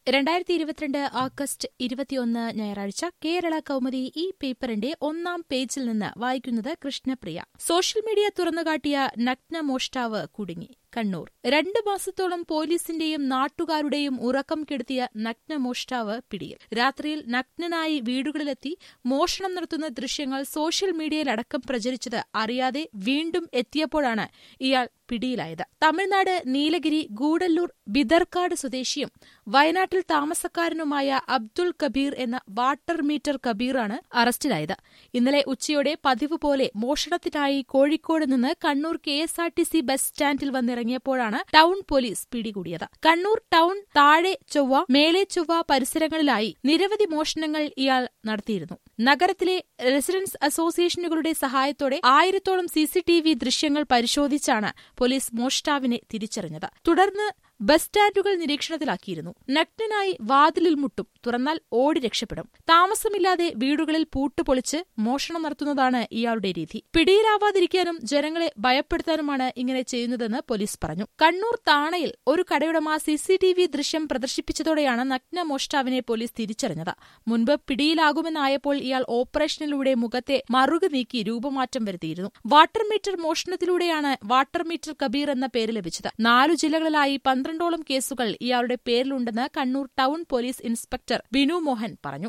രണ്ടായിരത്തി ഇരുപത്തിരണ്ട് ഓഗസ്റ്റ് ഇരുപത്തിയൊന്ന് ഞായറാഴ്ച കേരള കൗമുദി ഈ പേപ്പറിന്റെ ഒന്നാം പേജിൽ നിന്ന് വായിക്കുന്നത് കൃഷ്ണപ്രിയ സോഷ്യൽ മീഡിയ തുറന്നുകാട്ടിയ നഗ്ന മോഷ്ടാവ് കുടുങ്ങി കണ്ണൂർ രണ്ട് മാസത്തോളം പോലീസിന്റെയും നാട്ടുകാരുടെയും ഉറക്കം കെടുത്തിയ നഗ്ന മോഷ്ടാവ് പിടിയിൽ രാത്രിയിൽ നഗ്നനായി വീടുകളിലെത്തി മോഷണം നടത്തുന്ന ദൃശ്യങ്ങൾ സോഷ്യൽ മീഡിയയിലടക്കം പ്രചരിച്ചത് അറിയാതെ വീണ്ടും എത്തിയപ്പോഴാണ് ഇയാൾ പിടിയിലായത് തമിഴ്നാട് നീലഗിരി ഗൂഡല്ലൂർ ബിദർക്കാട് സ്വദേശിയും വയനാട്ടിൽ താമസക്കാരനുമായ അബ്ദുൾ കബീർ എന്ന വാട്ടർ മീറ്റർ കബീറാണ് അറസ്റ്റിലായത് ഇന്നലെ ഉച്ചയോടെ പതിവ് പോലെ മോഷണത്തിനായി കോഴിക്കോട് നിന്ന് Kannur K S R T C bus സ്റ്റാൻഡിൽ വന്നിറങ്ങിയപ്പോഴാണ് ടൗൺ പോലീസ് പിടികൂടിയത് കണ്ണൂർ ടൗൺ താഴെ ചൊവ്വ മേലെ ചൊവ്വ പരിസരങ്ങളിലായി നിരവധി മോഷണങ്ങൾ ഇയാൾ നടത്തിയിരുന്നു നഗരത്തിലെ റെസിഡൻസ് അസോസിയേഷനുകളുടെ സഹായത്തോടെ ആയിരത്തോളം സിസിടിവി ദൃശ്യങ്ങൾ പരിശോധിച്ചാണ് പോലീസ് മോഷ്ടാവിനെ തിരിച്ചറിഞ്ഞത് തുടർന്ന് ബസ് സ്റ്റാൻഡുകൾ നിരീക്ഷണത്തിലാക്കിയിരുന്നു നഗ്നനായി വാതിലിൽ മുട്ടും തുറന്നാൽ ഓടി രക്ഷപ്പെടും താമസമില്ലാതെ വീടുകളിൽ പൂട്ടുപൊളിച്ച് മോഷണം നടത്തുന്നതാണ് ഇയാളുടെ രീതി പിടിയിലാവാതിരിക്കാനും ജനങ്ങളെ ഭയപ്പെടുത്താനുമാണ് ഇങ്ങനെ ചെയ്യുന്നതെന്ന് പോലീസ് പറഞ്ഞു കണ്ണൂർ താണയിൽ ഒരു കടയുടമ സിസിടിവി ദൃശ്യം പ്രദർശിപ്പിച്ചതോടെയാണ് നഗ്ന മോഷ്ടാവിനെ പോലീസ് തിരിച്ചറിഞ്ഞത് മുൻപ് പിടിയിലാകുമെന്നായപ്പോൾ ഇയാൾ ഓപ്പറേഷനിലൂടെ മുഖത്തെ മറുകു നീക്കി രൂപമാറ്റം വരുത്തിയിരുന്നു വാട്ടർ മീറ്റർ മോഷണത്തിലൂടെയാണ് വാട്ടർ മീറ്റർ കബീർ എന്ന പേര് ലഭിച്ചത് നാലു ജില്ലകളിലായി പന്ത്രണ്ടോളം കേസുകൾ ഇയാളുടെ പേരിലുണ്ടെന്ന് Kannur town police inspector Binu Mohan പറഞ്ഞു